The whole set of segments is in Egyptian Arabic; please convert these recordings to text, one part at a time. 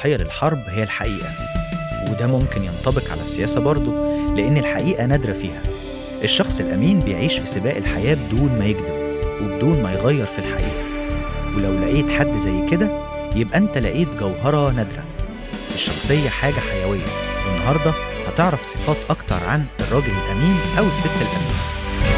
ضحية للحرب هي الحقيقة وده ممكن ينطبق على السياسة برضه لأن الحقيقة نادرة فيها الشخص الأمين بيعيش في سباق الحياة بدون ما يكذب وبدون ما يغير في الحقيقة ولو لقيت حد زي كده يبقى أنت لقيت جوهرة نادرة الشخصية حاجة حيوية والنهاردة هتعرف صفات أكتر عن الراجل الأمين أو الست الأمينة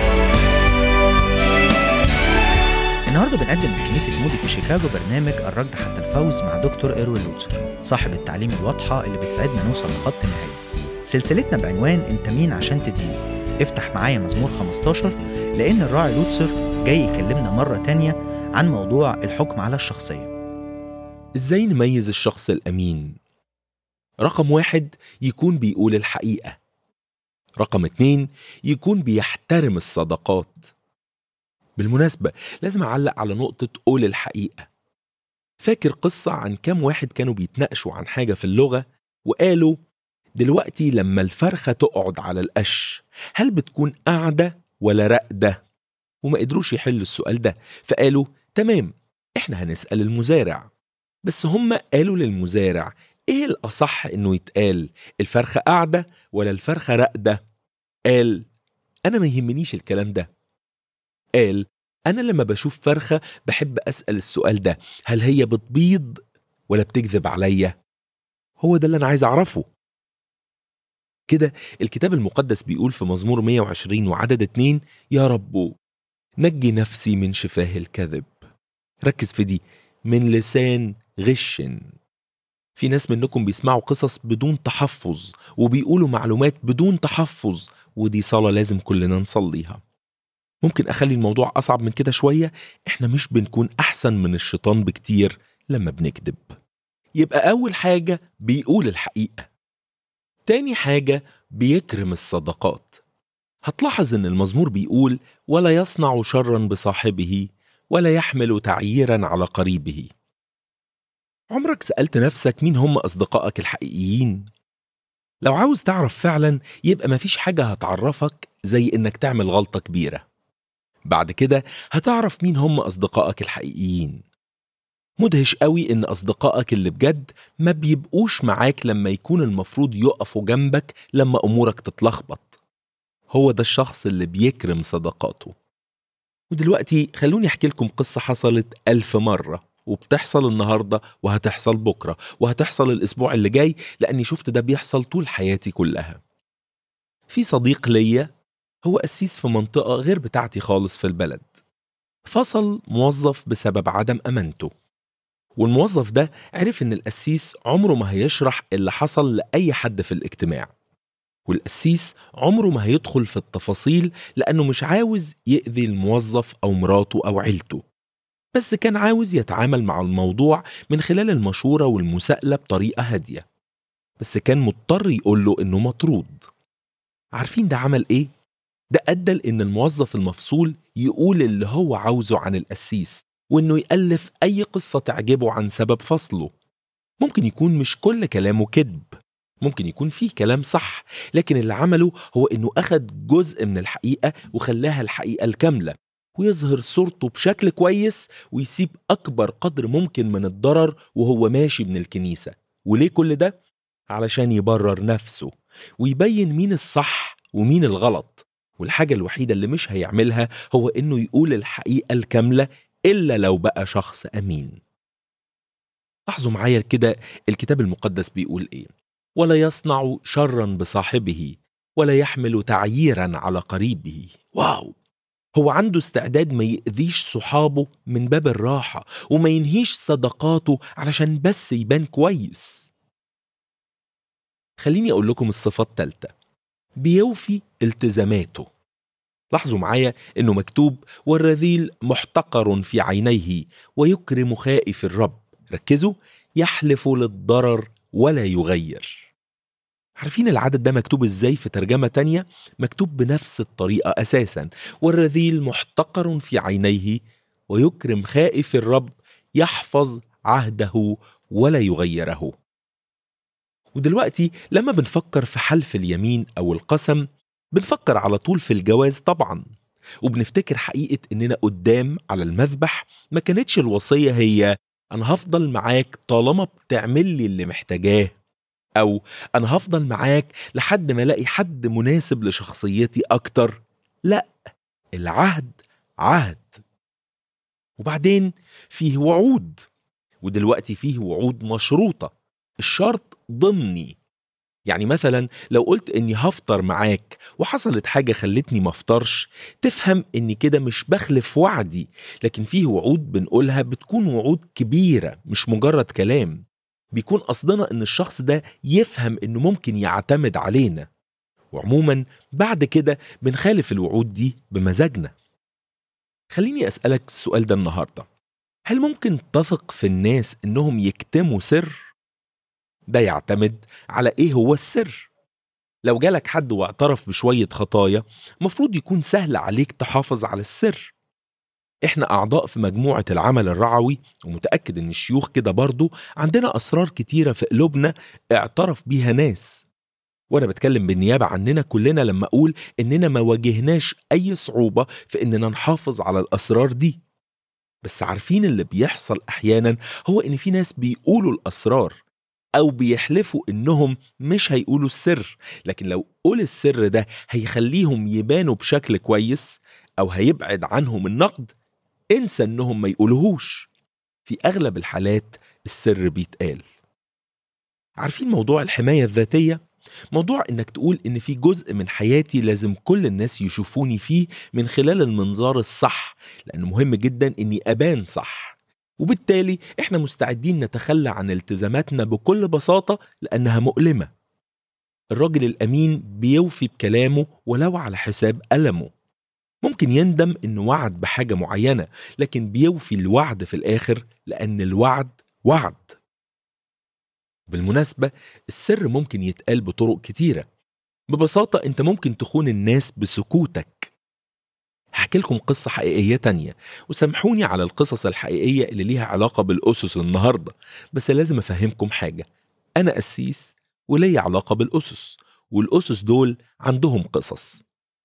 النهارده بنقدم من كنيسة مودي في شيكاغو برنامج الركض حتى الفوز مع دكتور إيروين لوتسر صاحب التعليم الواضحة اللي بتساعدنا نوصل لخط النهاية سلسلتنا بعنوان أنت مين عشان تدين افتح معايا مزمور 15 لأن الراعي لوتسر جاي يكلمنا مرة تانية عن موضوع الحكم على الشخصية ازاي نميز الشخص الأمين؟ رقم واحد يكون بيقول الحقيقة رقم اتنين يكون بيحترم الصداقات بالمناسبة لازم أعلق على نقطة قول الحقيقة فاكر قصة عن كام واحد كانوا بيتناقشوا عن حاجة في اللغة وقالوا دلوقتي لما الفرخة تقعد على القش هل بتكون قاعدة ولا راقدة؟ وما قدروش يحلوا السؤال ده فقالوا تمام احنا هنسأل المزارع بس هم قالوا للمزارع ايه الأصح انه يتقال الفرخة قاعدة ولا الفرخة راقدة؟ قال أنا ما يهمنيش الكلام ده قال أنا لما بشوف فرخة بحب أسأل السؤال ده هل هي بتبيض ولا بتكذب عليا؟ هو ده اللي أنا عايز أعرفه كده الكتاب المقدس بيقول في مزمور 120 وعدد 2 يا رب نجي نفسي من شفاه الكذب ركز في دي من لسان غش في ناس منكم بيسمعوا قصص بدون تحفظ وبيقولوا معلومات بدون تحفظ ودي صلاة لازم كلنا نصليها ممكن أخلي الموضوع أصعب من كده شوية إحنا مش بنكون أحسن من الشيطان بكتير لما بنكذب يبقى أول حاجة بيقول الحقيقة تاني حاجة بيكرم الصداقات هتلاحظ إن المزمور بيقول ولا يصنع شرا بصاحبه ولا يحمل تعييرا على قريبه عمرك سألت نفسك مين هم أصدقائك الحقيقيين؟ لو عاوز تعرف فعلا يبقى مفيش حاجة هتعرفك زي إنك تعمل غلطة كبيرة بعد كده هتعرف مين هم أصدقائك الحقيقيين مدهش قوي إن أصدقائك اللي بجد ما بيبقوش معاك لما يكون المفروض يقفوا جنبك لما أمورك تتلخبط هو ده الشخص اللي بيكرم صداقاته ودلوقتي خلوني أحكي لكم قصة حصلت ألف مرة وبتحصل النهاردة وهتحصل بكرة وهتحصل الأسبوع اللي جاي لأني شفت ده بيحصل طول حياتي كلها في صديق ليا هو قسيس في منطقة غير بتاعتي خالص في البلد فصل موظف بسبب عدم أمانته والموظف ده عرف إن القسيس عمره ما هيشرح اللي حصل لأي حد في الاجتماع والقسيس عمره ما هيدخل في التفاصيل لأنه مش عاوز يأذي الموظف أو مراته أو عيلته بس كان عاوز يتعامل مع الموضوع من خلال المشورة والمساءلة بطريقة هادية بس كان مضطر يقول له إنه مطرود عارفين ده عمل إيه؟ ده أدى لإن الموظف المفصول يقول اللي هو عاوزه عن القسيس وإنه يألف أي قصة تعجبه عن سبب فصله ممكن يكون مش كل كلامه كذب ممكن يكون فيه كلام صح لكن اللي عمله هو إنه أخد جزء من الحقيقة وخلاها الحقيقة الكاملة ويظهر صورته بشكل كويس ويسيب أكبر قدر ممكن من الضرر وهو ماشي من الكنيسة وليه كل ده؟ علشان يبرر نفسه ويبين مين الصح ومين الغلط والحاجة الوحيدة اللي مش هيعملها هو إنه يقول الحقيقة الكاملة إلا لو بقى شخص أمين لاحظوا معايا كده الكتاب المقدس بيقول إيه ولا يصنع شرا بصاحبه ولا يحمل تعييرا على قريبه واو هو عنده استعداد ما يأذيش صحابه من باب الراحة وما ينهيش صداقاته علشان بس يبان كويس خليني أقول لكم الصفة التالتة بيوفي التزاماته لاحظوا معايا انه مكتوب والرذيل محتقر في عينيه ويكرم خائف الرب ركزوا يحلف للضرر ولا يغير عارفين العدد ده مكتوب ازاي في ترجمة تانية؟ مكتوب بنفس الطريقة أساسا والرذيل محتقر في عينيه ويكرم خائف الرب يحفظ عهده ولا يغيره ودلوقتي لما بنفكر في حلف اليمين أو القسم بنفكر على طول في الجواز طبعا وبنفتكر حقيقة إننا قدام على المذبح ما كانتش الوصية هي أنا هفضل معاك طالما بتعمل لي اللي محتاجاه أو أنا هفضل معاك لحد ما ألاقي حد مناسب لشخصيتي أكتر لا العهد عهد وبعدين فيه وعود ودلوقتي فيه وعود مشروطة الشرط ضمني يعني مثلا لو قلت اني هفطر معاك وحصلت حاجة خلتني مفطرش تفهم اني كده مش بخلف وعدي لكن فيه وعود بنقولها بتكون وعود كبيرة مش مجرد كلام بيكون قصدنا ان الشخص ده يفهم انه ممكن يعتمد علينا وعموما بعد كده بنخالف الوعود دي بمزاجنا خليني اسألك السؤال ده النهاردة هل ممكن تثق في الناس انهم يكتموا سر؟ ده يعتمد على ايه هو السر لو جالك حد واعترف بشوية خطايا مفروض يكون سهل عليك تحافظ على السر احنا اعضاء في مجموعة العمل الرعوي ومتأكد ان الشيوخ كده برضو عندنا اسرار كتيرة في قلوبنا اعترف بيها ناس وانا بتكلم بالنيابة عننا كلنا لما اقول اننا ما واجهناش اي صعوبة في اننا نحافظ على الاسرار دي بس عارفين اللي بيحصل احيانا هو ان في ناس بيقولوا الاسرار أو بيحلفوا إنهم مش هيقولوا السر لكن لو قول السر ده هيخليهم يبانوا بشكل كويس أو هيبعد عنهم النقد انسى إنهم ما يقولوهوش في أغلب الحالات السر بيتقال عارفين موضوع الحماية الذاتية؟ موضوع إنك تقول إن في جزء من حياتي لازم كل الناس يشوفوني فيه من خلال المنظار الصح لأنه مهم جدا إني أبان صح وبالتالي احنا مستعدين نتخلى عن التزاماتنا بكل بساطة لأنها مؤلمة الراجل الأمين بيوفي بكلامه ولو على حساب ألمه ممكن يندم إنه وعد بحاجة معينة لكن بيوفي الوعد في الآخر لأن الوعد وعد بالمناسبة السر ممكن يتقال بطرق كتيرة ببساطة أنت ممكن تخون الناس بسكوتك هحكي لكم قصة حقيقية تانية وسامحوني على القصص الحقيقية اللي ليها علاقة بالأسس النهاردة بس لازم أفهمكم حاجة أنا قسيس وليا علاقة بالأسس والأسس دول عندهم قصص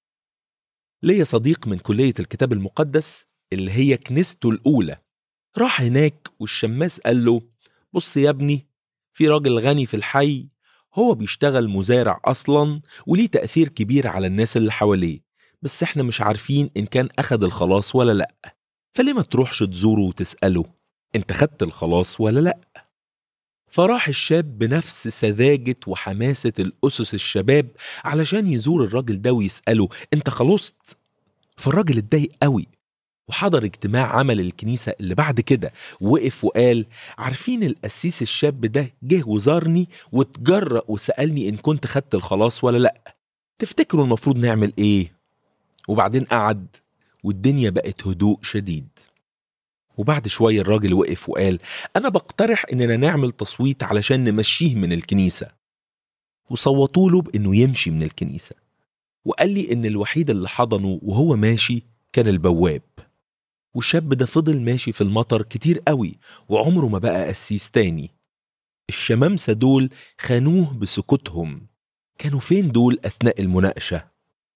ليا صديق من كلية الكتاب المقدس اللي هي كنيسته الأولى راح هناك والشماس قال له بص يا ابني في راجل غني في الحي هو بيشتغل مزارع أصلا وليه تأثير كبير على الناس اللي حواليه بس احنا مش عارفين ان كان اخد الخلاص ولا لا فليه ما تروحش تزوره وتسأله انت خدت الخلاص ولا لا فراح الشاب بنفس سذاجة وحماسة الأسس الشباب علشان يزور الراجل ده ويسأله انت خلصت فالراجل اتضايق قوي وحضر اجتماع عمل الكنيسة اللي بعد كده وقف وقال عارفين القسيس الشاب ده جه وزارني واتجرأ وسألني إن كنت خدت الخلاص ولا لأ تفتكروا المفروض نعمل إيه؟ وبعدين قعد والدنيا بقت هدوء شديد وبعد شوية الراجل وقف وقال أنا بقترح إننا نعمل تصويت علشان نمشيه من الكنيسة وصوتوا له بإنه يمشي من الكنيسة وقال لي إن الوحيد اللي حضنه وهو ماشي كان البواب والشاب ده فضل ماشي في المطر كتير قوي وعمره ما بقى قسيس تاني الشمامسة دول خانوه بسكوتهم كانوا فين دول أثناء المناقشة؟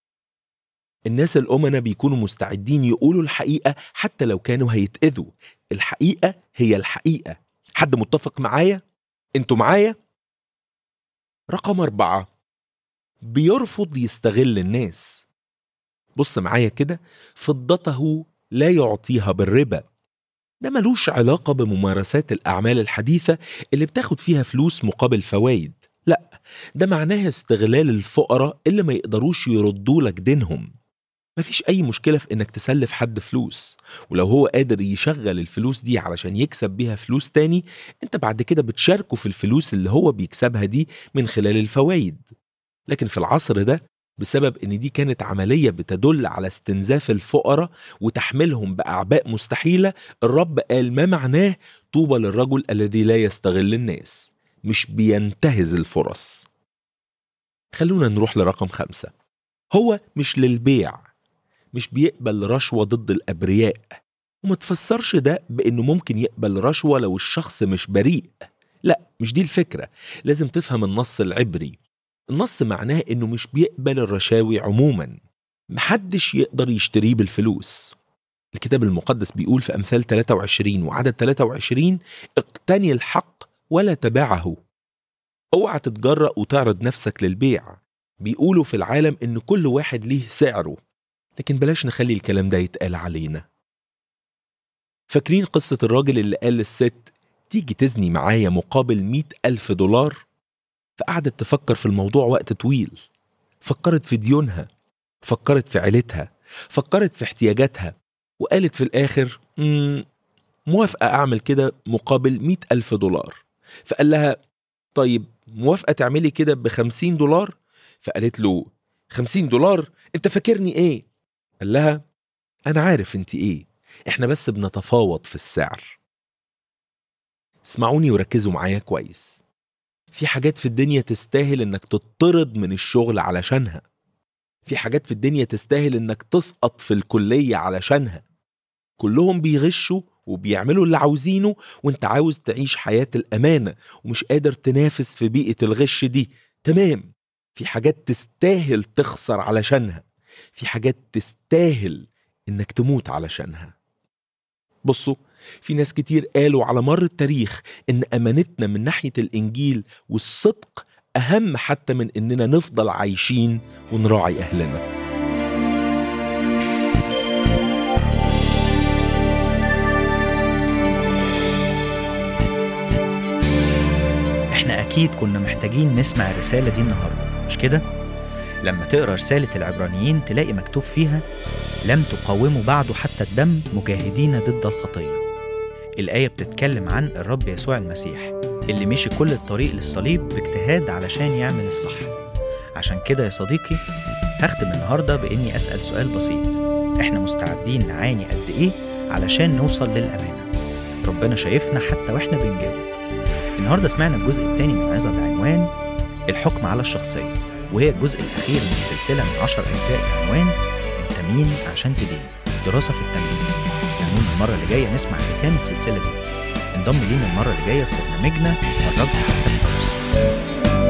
الناس الأمنة بيكونوا مستعدين يقولوا الحقيقة حتى لو كانوا هيتأذوا الحقيقة هي الحقيقة حد متفق معايا؟ انتوا معايا؟ رقم أربعة بيرفض يستغل الناس بص معايا كده فضته لا يعطيها بالربا ده ملوش علاقة بممارسات الأعمال الحديثة اللي بتاخد فيها فلوس مقابل فوايد لا ده معناها استغلال الفقراء اللي ما يقدروش يردوا لك دينهم مفيش أي مشكلة في إنك تسلف حد فلوس ولو هو قادر يشغل الفلوس دي علشان يكسب بيها فلوس تاني أنت بعد كده بتشاركه في الفلوس اللي هو بيكسبها دي من خلال الفوايد لكن في العصر ده بسبب ان دي كانت عملية بتدل على استنزاف الفقراء وتحملهم بأعباء مستحيلة الرب قال ما معناه طوبى للرجل الذي لا يستغل الناس مش بينتهز الفرص خلونا نروح لرقم خمسة هو مش للبيع مش بيقبل رشوة ضد الأبرياء وما تفسرش ده بأنه ممكن يقبل رشوة لو الشخص مش بريء لا مش دي الفكرة لازم تفهم النص العبري النص معناه انه مش بيقبل الرشاوي عموما محدش يقدر يشتريه بالفلوس الكتاب المقدس بيقول في أمثال 23 وعدد 23 اقتني الحق ولا تبعه اوعى تتجرأ وتعرض نفسك للبيع بيقولوا في العالم إن كل واحد ليه سعره لكن بلاش نخلي الكلام ده يتقال علينا فاكرين قصة الراجل اللي قال للست تيجي تزني معايا مقابل مئة ألف دولار فقعدت تفكر في الموضوع وقت طويل فكرت في ديونها فكرت في عيلتها فكرت في احتياجاتها وقالت في الآخر "مم، موافقة أعمل كده مقابل مئة ألف دولار فقال لها طيب موافقة تعملي كده بخمسين دولار فقالت له خمسين دولار انت فاكرني ايه قال لها انا عارف انت ايه احنا بس بنتفاوض في السعر اسمعوني وركزوا معايا كويس في حاجات في الدنيا تستاهل انك تطرد من الشغل علشانها في حاجات في الدنيا تستاهل انك تسقط في الكلية علشانها كلهم بيغشوا وبيعملوا اللي عاوزينه وانت عاوز تعيش حياة الأمانة ومش قادر تنافس في بيئة الغش دي تمام في حاجات تستاهل تخسر علشانها في حاجات تستاهل انك تموت علشانها بصوا في ناس كتير قالوا على مر التاريخ ان امانتنا من ناحيه الانجيل والصدق اهم حتى من اننا نفضل عايشين ونراعي اهلنا احنا اكيد كنا محتاجين نسمع الرسالة دي النهاردة مش كده؟ لما تقرا رسالة العبرانيين تلاقي مكتوب فيها لم تقاوموا بعد حتى الدم مجاهدين ضد الخطية الآية بتتكلم عن الرب يسوع المسيح اللي مشي كل الطريق للصليب باجتهاد علشان يعمل الصح عشان كده يا صديقي هختم النهاردة بإني أسأل سؤال بسيط إحنا مستعدين نعاني قد إيه علشان نوصل للأمانة ربنا شايفنا حتى وإحنا بنجاوب النهاردة سمعنا الجزء الثاني من عظة بعنوان الحكم على الشخصية وهي الجزء الأخير من سلسلة من عشر أجزاء بعنوان أنت مين عشان تدين دراسة في التمييز استنونا المرة اللي جاية نسمع ختام السلسلة دي انضم لينا المرة اللي جاية في برنامجنا الرب حتى الفوز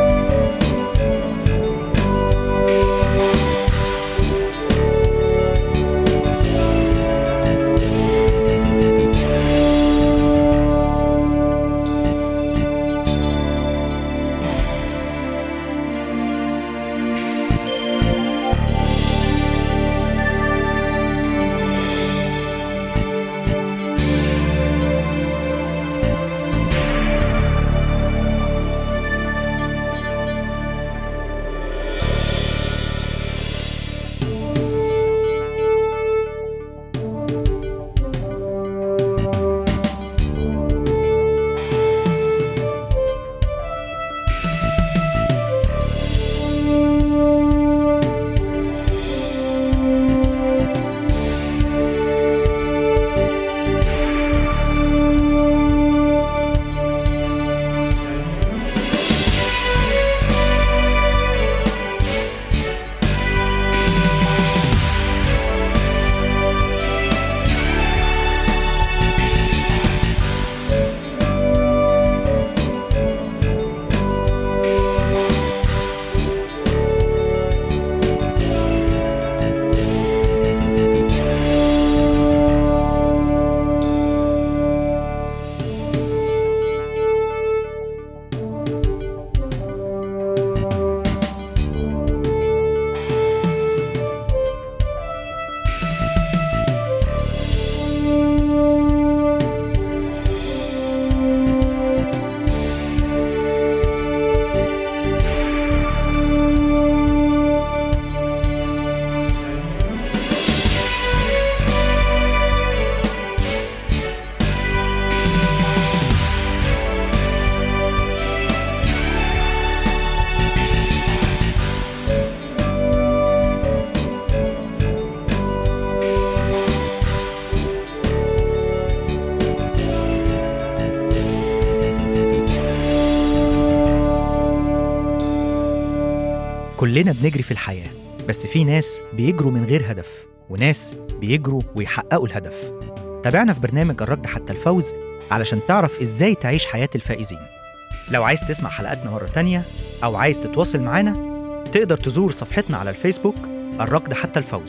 كلنا بنجري في الحياة بس في ناس بيجروا من غير هدف وناس بيجروا ويحققوا الهدف تابعنا في برنامج الركض حتى الفوز علشان تعرف ازاي تعيش حياة الفائزين لو عايز تسمع حلقاتنا مرة تانية أو عايز تتواصل معانا تقدر تزور صفحتنا على الفيسبوك الركض حتى الفوز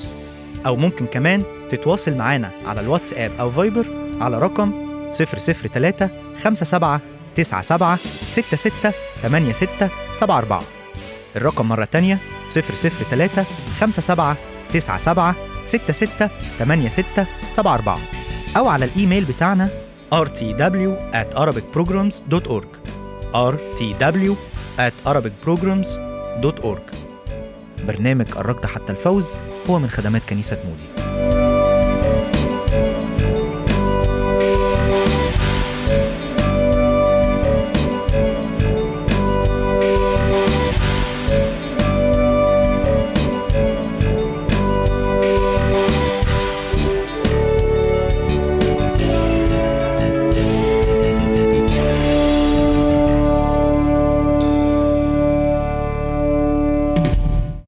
أو ممكن كمان تتواصل معانا على الواتساب أو فايبر على رقم 003 57 97 66 86 74 الرقم مرة تانية 003 57 97 66 86 74 أو على الإيميل بتاعنا rtw at arabicprograms.org rtw at arabicprograms.org برنامج قربت حتى الفوز هو من خدمات كنيسة مودي